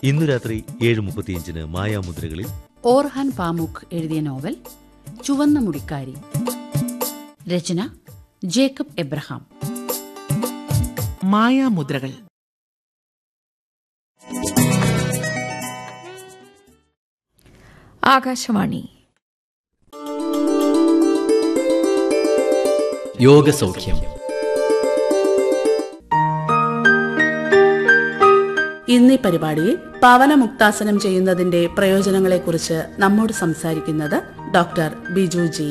ഇന്നു രാത്രി ഏഴ് മുപ്പത്തിയഞ്ചിന് മായാമുദ്രകളിൽ ഓർഹാൻ പാമുക്ക് എഴുതിയ നോവൽ ചുവന്ന മുടിക്കാരി രചന ജേക്കബ് എബ്രഹാം മായാമുദ്രകൾ ആകാശവാണി യോഗസൗഖ്യം ഇന്നീ പരിപാടിയിൽ പവനമുക്താസനം ചെയ്യുന്നതിന്റെ പ്രയോജനങ്ങളെക്കുറിച്ച് നമ്മോട് സംസാരിക്കുന്നത് ഡോക്ടർ ബിജു ജി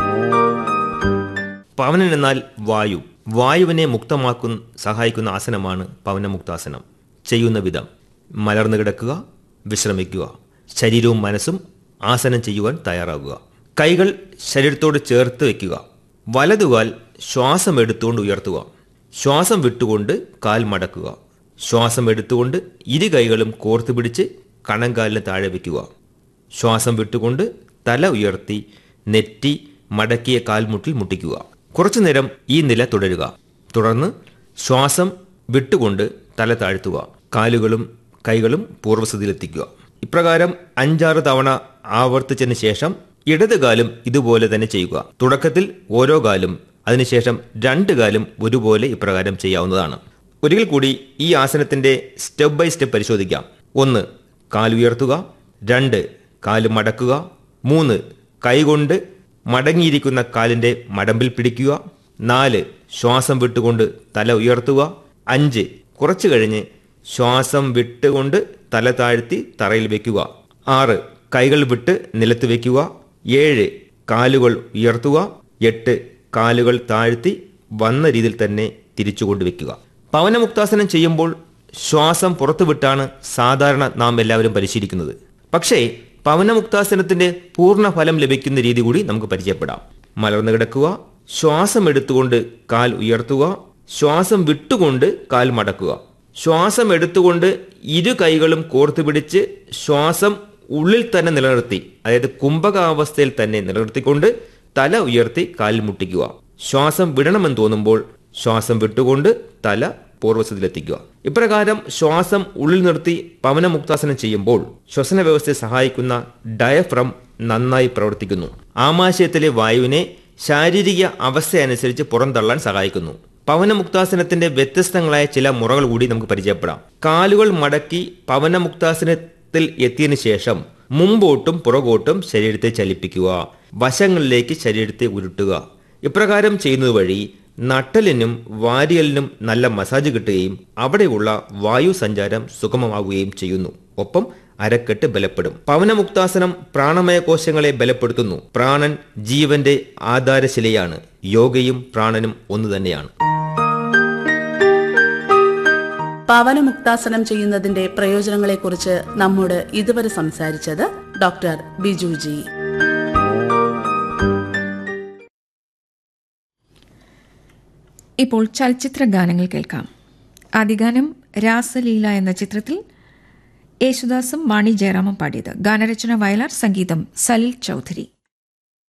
പവനൻ എന്നാൽ വായു വായുവിനെ മുക്തമാക്കുന്ന സഹായിക്കുന്ന ആസനമാണ് പവനമുക്താസനം ചെയ്യുന്ന വിധം മലർന്നു കിടക്കുക വിശ്രമിക്കുക ശരീരവും മനസ്സും ആസനം ചെയ്യുവാൻ തയ്യാറാകുക കൈകൾ ശരീരത്തോട് ചേർത്ത് വയ്ക്കുക വലതുകാൽ ശ്വാസം എടുത്തുകൊണ്ട് ഉയർത്തുക ശ്വാസം വിട്ടുകൊണ്ട് കാൽ മടക്കുക ശ്വാസം എടുത്തുകൊണ്ട് ഇരു കൈകളും കോർത്തു പിടിച്ച് കണങ്കാലിന് താഴെ വയ്ക്കുക ശ്വാസം വിട്ടുകൊണ്ട് തല ഉയർത്തി നെറ്റി മടക്കിയ കാൽമുട്ടിൽ മുട്ടിക്കുക കുറച്ചു നേരം ഈ നില തുടരുക തുടർന്ന് ശ്വാസം വിട്ടുകൊണ്ട് തല താഴ്ത്തുക കാലുകളും കൈകളും പൂർവ്വസ്ഥിതിയിലെത്തിക്കുക ഇപ്രകാരം അഞ്ചാറ് തവണ ആവർത്തിച്ചതിന് ശേഷം ഇടത് കാലും ഇതുപോലെ തന്നെ ചെയ്യുക തുടക്കത്തിൽ ഓരോ കാലും അതിനുശേഷം രണ്ട് കാലും ഒരുപോലെ ഇപ്രകാരം ചെയ്യാവുന്നതാണ് ഒരിക്കൽ കൂടി ഈ ആസനത്തിന്റെ സ്റ്റെപ്പ് ബൈ സ്റ്റെപ്പ് പരിശോധിക്കാം ഒന്ന് കാലുയർത്തുക രണ്ട് കാല് മടക്കുക മൂന്ന് കൈകൊണ്ട് മടങ്ങിയിരിക്കുന്ന കാലിന്റെ മടമ്പിൽ പിടിക്കുക നാല് ശ്വാസം വിട്ടുകൊണ്ട് തല ഉയർത്തുക അഞ്ച് കുറച്ചു കഴിഞ്ഞ് ശ്വാസം വിട്ടുകൊണ്ട് തല താഴ്ത്തി തറയിൽ വെക്കുക ആറ് കൈകൾ വിട്ട് നിലത്ത് വെക്കുക ഏഴ് കാലുകൾ ഉയർത്തുക എട്ട് കാലുകൾ താഴ്ത്തി വന്ന രീതിയിൽ തന്നെ തിരിച്ചുകൊണ്ട് വെക്കുക പവനമുക്താസനം ചെയ്യുമ്പോൾ ശ്വാസം പുറത്തുവിട്ടാണ് സാധാരണ നാം എല്ലാവരും പരിശീലിക്കുന്നത് പക്ഷേ പവനമുക്താസനത്തിന്റെ പൂർണ്ണ ഫലം ലഭിക്കുന്ന രീതി കൂടി നമുക്ക് പരിചയപ്പെടാം മലർന്നു കിടക്കുക ശ്വാസം എടുത്തുകൊണ്ട് കാൽ ഉയർത്തുക ശ്വാസം വിട്ടുകൊണ്ട് കാൽ മടക്കുക ശ്വാസം എടുത്തുകൊണ്ട് ഇരു കൈകളും കോർത്തു പിടിച്ച് ശ്വാസം ഉള്ളിൽ തന്നെ നിലനിർത്തി അതായത് കുംഭകാവസ്ഥയിൽ തന്നെ നിലനിർത്തിക്കൊണ്ട് തല ഉയർത്തി കാലിൽ മുട്ടിക്കുക ശ്വാസം വിടണമെന്ന് തോന്നുമ്പോൾ ശ്വാസം വിട്ടുകൊണ്ട് തല പൂർവ്വസ്ഥിതിയിലെത്തിക്കുക ഇപ്രകാരം ശ്വാസം ഉള്ളിൽ നിർത്തി പവനമുക്താസനം ചെയ്യുമ്പോൾ ശ്വസന വ്യവസ്ഥയെ സഹായിക്കുന്ന ഡയഫ്രം നന്നായി പ്രവർത്തിക്കുന്നു ആമാശയത്തിലെ വായുവിനെ ശാരീരിക അവസ്ഥയനുസരിച്ച് പുറന്തള്ളാൻ സഹായിക്കുന്നു പവനമുക്താസനത്തിന്റെ വ്യത്യസ്തങ്ങളായ ചില മുറകൾ കൂടി നമുക്ക് പരിചയപ്പെടാം കാലുകൾ മടക്കി പവനമുക്താസനത്തിൽ എത്തിയതിനു ശേഷം മുമ്പോട്ടും പുറകോട്ടും ശരീരത്തെ ചലിപ്പിക്കുക വശങ്ങളിലേക്ക് ശരീരത്തെ ഉരുട്ടുക ഇപ്രകാരം ചെയ്യുന്നത് വഴി നട്ടലിനും വാരിയലിനും നല്ല മസാജ് കിട്ടുകയും അവിടെയുള്ള വായു സഞ്ചാരം സുഗമമാവുകയും ചെയ്യുന്നു ഒപ്പം അരക്കെട്ട് ബലപ്പെടും പവനമുക്താസനം പ്രാണമയ കോശങ്ങളെ ബലപ്പെടുത്തുന്നു പ്രാണൻ ജീവന്റെ ആധാരശിലയാണ് യോഗയും പ്രാണനും ഒന്നു തന്നെയാണ് പവനമുക്താസനം ചെയ്യുന്നതിന്റെ പ്രയോജനങ്ങളെക്കുറിച്ച് നമ്മോട് ഇതുവരെ സംസാരിച്ചത് ഡോക്ടർ ബിജു ജി ഇപ്പോൾ ചലച്ചിത്ര ഗാനങ്ങൾ കേൾക്കാം ആദ്യ ഗാനം രാസലീല എന്ന ചിത്രത്തിൽ യേശുദാസും വാണി ജയറാമും പാടിയത് ഗാനരചന വയലാർ സംഗീതം സലിൽ ചൌധരി